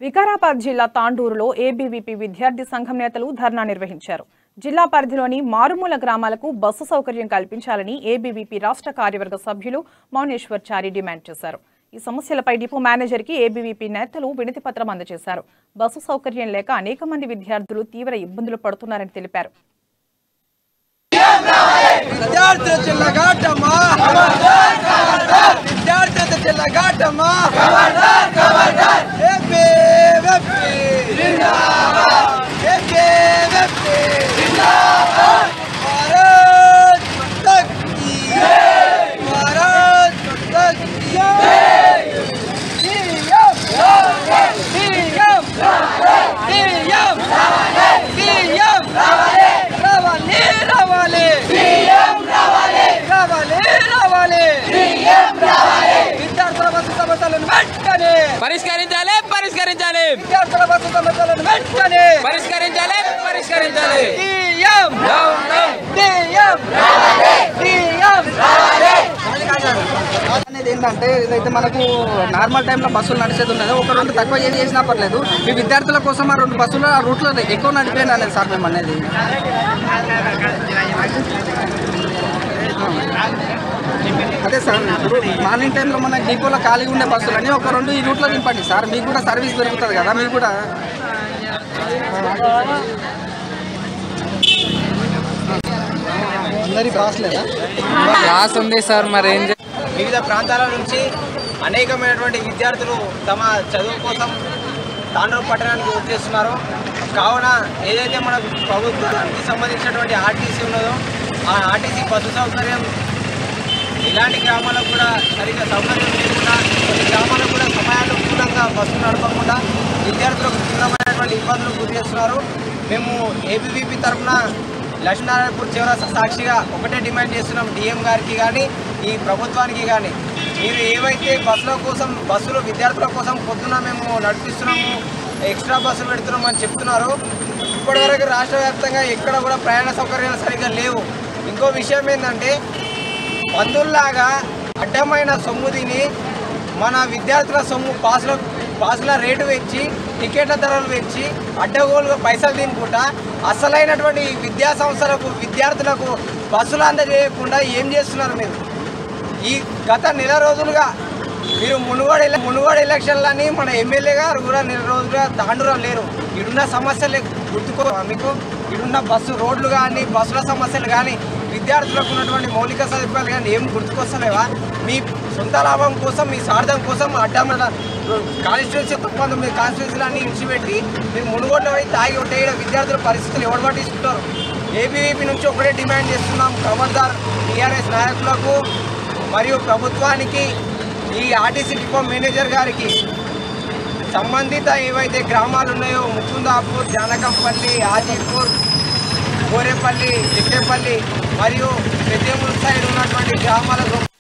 వికారాబాద్ జిల్లా తాండూరులో ఏబీవీపీ విద్యార్థి సంఘం నేతలు ధర్నా నిర్వహించారు జిల్లా పరిధిలోని మారుమూల గ్రామాలకు బస్సు సౌకర్యం కల్పించాలని ఏబీవీపీ రాష్ట్ర కార్యవర్గ సభ్యులు మౌనేశ్వర్ చారి డిమాండ్ చేశారు ఈ సమస్యలపై డిపో మేనేజర్కి ఏబీవీపీ నేతలు వినతి పత్రం అందజేశారు బస్సు సౌకర్యం లేక అనేక మంది విద్యార్థులు తీవ్ర ఇబ్బందులు పడుతున్నారని తెలిపారు విద్యార్థుల చిల్లగాటమ్మా విద్యార్థుల చిల్లగాటమ్మా ఏపీ వెప్పి ఏపీ వెప్పి భారత్ మాతాకి భారత్ మాతాకి సీఎం సీఎం సీఎం సీఎం రావాలి రావాలి రావాలి రావాలి విద్యార్థుల బస్సు సమస్యలను వెంటనే పరిష్కరించాలి పరిష్కరించాలి విద్యార్థుల బస్సు సమస్యలను వెంటనే పరిష్కరించాలి పరిష్కరించాలి సీఎం సీఎం సీఎం అనేది ఏంటంటే ఇదైతే మనకు నార్మల్ టైంలో బస్సులు నడిచేది ఉన్నది ఒక రెండు తక్కువ ఏం చేసినా పర్లేదు మీ విద్యార్థుల కోసం ఆ రెండు బస్సులు ఆ రూట్లో ఎక్కువ నడిపోయింది అనేది సార్ మేము అనేది అదే సార్ ఇప్పుడు మార్నింగ్ టైంలో మన డిపోలో ఖాళీగా ఉండే బస్సులు అని ఒక రెండు ఈ రూట్లో దింపండి సార్ మీకు కూడా సర్వీస్ పెరుగుతుంది కదా మీకు కూడా అందరి పాస్ లేదా క్లాస్ ఉంది సార్ మరి ఏం చే- వివిధ ప్రాంతాల నుంచి అనేకమైనటువంటి విద్యార్థులు తమ చదువు కోసం తాండూరు పట్టణానికి వచ్చేస్తున్నారు కావున ఏదైతే మన ప్రభుత్వానికి సంబంధించినటువంటి ఆర్టీసీ ఉన్నదో ఆ ఆర్టీసీ బస్సు సౌకర్యం ఇలాంటి గ్రామాలకు కూడా సరిగ్గా సౌకర్యం లేకుండా కొన్ని గ్రామాలకు కూడా సమయానుకూలంగా బస్సు నడపకుండా విద్యార్థులకు తీవ్రమైనటువంటి ఇబ్బందులు గురి చేస్తున్నారు మేము ఏబీవీపీ తరఫున లక్ష్మీనారాయణపూర్ చివర సాక్షిగా ఒకటే డిమాండ్ చేస్తున్నాం డిఎం గారికి కానీ ఈ ప్రభుత్వానికి కానీ మీరు ఏవైతే బస్సుల కోసం బస్సులు విద్యార్థుల కోసం పొద్దున మేము నడిపిస్తున్నాము ఎక్స్ట్రా బస్సులు పెడుతున్నాం అని చెప్తున్నారు ఇప్పటివరకు రాష్ట్ర వ్యాప్తంగా ఎక్కడ కూడా ప్రయాణ సౌకర్యాలు సరిగ్గా లేవు ఇంకో విషయం ఏంటంటే బంధువుల్లాగా అడ్డమైన సొమ్ము తిని మన విద్యార్థుల సొమ్ము పాసుల పాసుల రేటు పెంచి టికెట్ల ధరలు పెంచి అడ్డగోలుగా పైసలు తినుకుంటా అసలైనటువంటి విద్యా సంస్థలకు విద్యార్థులకు బస్సులు అందజేయకుండా ఏం చేస్తున్నారు మీరు ఈ గత నెల రోజులుగా మీరు మునుగోడు ఎల- మునుగోడు ఎలక్షన్లని మన ఎమ్మెల్యే గారు కూడా నెల రోజులుగా తాండూరం లేరు ఇడున్న సమస్యలు గుర్తుకో మీకు ఇడున్న బస్సు రోడ్లు కానీ బస్సుల సమస్యలు కానీ విద్యార్థులకు ఉన్నటువంటి మౌలిక సదుపాయాలు కానీ ఏం గుర్తుకొస్తలేవా మీ సొంత లాభం కోసం మీ స్వార్థం కోసం అడ్డమైన కాన్స్టిట్యున్సీ పంతొమ్మిది కాన్స్టిట్యున్సీలన్నీ ఇడిచిపెట్టి మీరు మునుగోడులో పోయి తాగి ఉంటే విద్యార్థుల పరిస్థితులు ఎవరు పట్టించుకుంటారు ఏబీవీపీ నుంచి ఒకటే డిమాండ్ చేస్తున్నాం ఖబర్దార్ టీఆర్ఎస్ నాయకులకు మరియు ప్రభుత్వానికి ఈ ఆర్టీసీ డిపో మేనేజర్ గారికి సంబంధిత ఏవైతే గ్రామాలు ఉన్నాయో ముకుందాపూర్ జానకంపల్లి ఆజీపూర్ గోరేపల్లి చిక్కేపల్లి మరియు పెద్దేముల్ సైడ్ ఉన్నటువంటి గ్రామాలకు